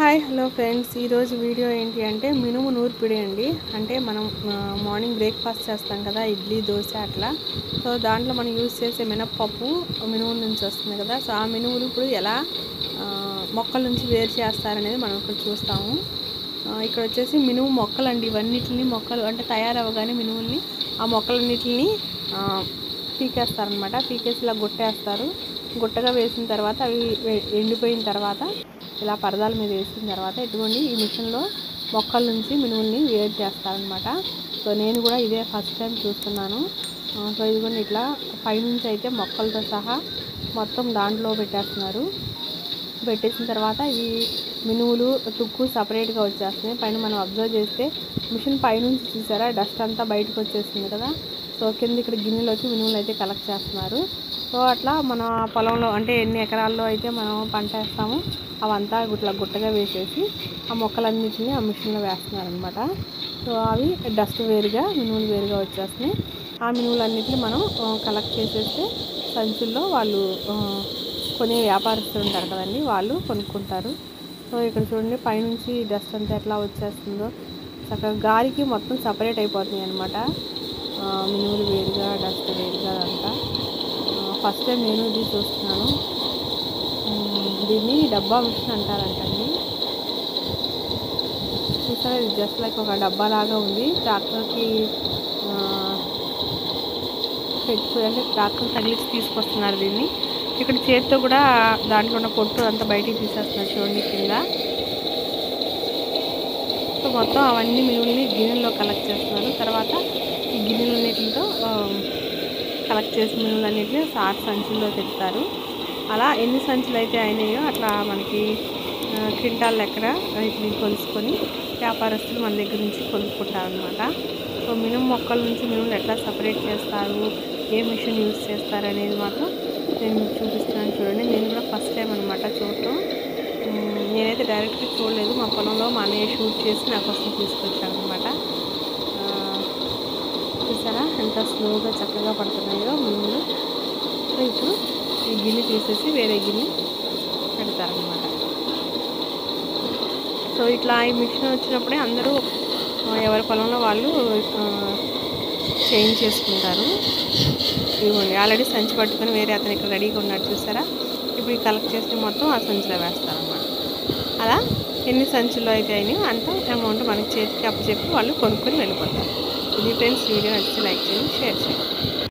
hi hello friends ఈరోజు video ఏంటి అంటే మినుము నూర్పిడి అండి అంటే మనం ఆ, మార్నింగ్ బ్రేక్ఫాస్ట్ చేస్తాం కదా ఇడ్లీ దోశ అట్లా సో దాంట్లో మనం యూజ్ చేసే మినప్పప్పు మినుము నుంచి వస్తుంది కదా సో ఆ మినుములు ఇప్పుడు ఎలా ఆ, మొక్కల నుంచి వేరు చేస్తారనేది మనం ఇప్పుడు చూస్తాము ఆ, ఇక్కడ వచ్చేసి మినుము మొక్కలండి ఇవన్నిటిని మొక్కలు అంటే తయారవగానే మినుముల్ని ఆ మొక్కలన్నిటిని ఆ, పీకేస్తారనమాట పీకేసి ఇలా గుట్టేస్తారు గుట్టగా వేసిన తర్వాత అవి వె- ఎండిపోయిన తర్వాత ఇలా పరదాల మీద వేసిన తర్వాత ఇటువంటి ఈ మిషన్లో మొక్కల నుంచి మినుముల్ని వేరు చేస్తారనమాట సో నేను కూడా ఇదే ఫస్ట్ టైం చూస్తున్నాను ఆ, సో ఇదిగోండి ఇట్లా పైనుంచి అయితే మొక్కలతో సహా మొత్తం దాంట్లో పెట్టేస్తున్నారు పెట్టేసిన తర్వాత ఈ మినుములు తుక్కు సపరేట్గా వచ్చేస్తున్నాయి పైన మనం అబ్జర్వ్ చేస్తే మిషన్ పైనుంచి చూసారా డస్ట్ అంతా బయటకు వచ్చేస్తుంది కదా సో కింద ఇక్కడ గిన్నెలోకి మినుములు అయితే కలెక్ట్ చేస్తున్నారు సో అట్లా మన పొలంలో అంటే ఎన్ని ఎకరాల్లో అయితే మనం పంట వేస్తామో అవంతా ఇట్లా గుట్టగా వేసేసి ఆ మొక్కలన్నిటిని ఆ మిషన్లో వేస్తున్నారు అనమాట సో అవి డస్ట్ వేరుగా మినుములు వేరుగా వచ్చేస్తున్నాయి ఆ మినుములన్నిటిని మనం కలెక్ట్ చేసేస్తే సంచుల్లో వాళ్ళు ఆ, కొనే వ్యాపారస్తులు ఉంటారు కదండి వాళ్ళు కొనుక్కుంటారు సో ఇక్కడ చూడండి పైనుంచి డస్ట్ అంతా ఎట్లా వచ్చేస్తుందో చక్కగా గాలికి మొత్తం సపరేట్ అయిపోతుంది అనమాట మినుములు వేరుగా డస్ట్ వేరుగా అదంతా ఫస్ట్ టైం నేను ఇది చూస్తున్నాను ఉమ్, దీన్ని డబ్బా మిషన్ అంటారంటండి చూసారా ఇది జస్ట్ లైక్ ఒక డబ్బా లాగా ఉంది ట్రాక్టర్కి పెట్టుకు అంటే ట్రాక్టర్ తగిలించి తీసుకొస్తున్నారు దీన్ని ఇక్కడ చేతితో కూడా దాంట్లో ఉన్న పొట్టు అంతా బయటికి తీసేస్తున్నారు చూడండి కింద సో మొత్తం అవన్నీ మినుముల్ని గిన్నెల్లో కలెక్ట్ చేస్తున్నారు తర్వాత ఈ గిన్నెలన్నిటితో కలెక్ట్ చేసిన మినుములన్నిటిని సార్ సంచుల్లో పెడతారు అలా ఎన్ని సంచులు అయితే అయినాయో అట్లా మనకి ఆ, క్వింటాల్ లెక్కన వీటిని కొలుసుకొని వ్యాపారస్తులు మన దగ్గర నుంచి కొనుక్కుంటారు అనమాట సో మినుము మొక్కల నుంచి మినుములు ఎట్లా సపరేట్ చేస్తారు ఏ మిషన్ యూజ్ చేస్తారు అనేది మాత్రం నేను మీకు చూపిస్తున్నాను చూడండి నేను కూడా ఫస్ట్ టైం అనమాట చూడటం ఉమ్, నేనైతే డైరెక్ట్గా చూడలేదు మా పొలంలో మా అన్నయ్య షూట్ చేసి నా కోసం తీసుకొచ్చాను అనమాట చూసారా ఎంత స్లోగా చక్కగా పడుతున్నాయో మినుములు సో ఇప్పుడు ఈ గిన్నె తీసేసి వేరే గిన్నె పెడతారనమాట సో ఇట్లా ఈ మిషన్ వచ్చినప్పుడే అందరూ ఆ, ఎవరి పొలంలో వాళ్ళు చేంజ్ చేసుకుంటారు ఇవ్వండి ఆల్రెడీ సంచి పట్టుకొని వేరే అతను ఇక్కడ రెడీగా ఉన్నాడు చూసారా ఇప్పుడు ఈ కలెక్ట్ చేసి మొత్తం ఆ సంచిలో వేస్తారన్నమాట అలా ఎన్ని సంచుల్లో అయితే అయినాయో అంత అమౌంట్ మనకి చేతికి అప్పచెప్పి వాళ్ళు కొనుక్కొని వెళ్ళిపోతారు ఇది ఫ్రెండ్స్ వీడియో నచ్చితే లైక్ చేయండి షేర్ చేయండి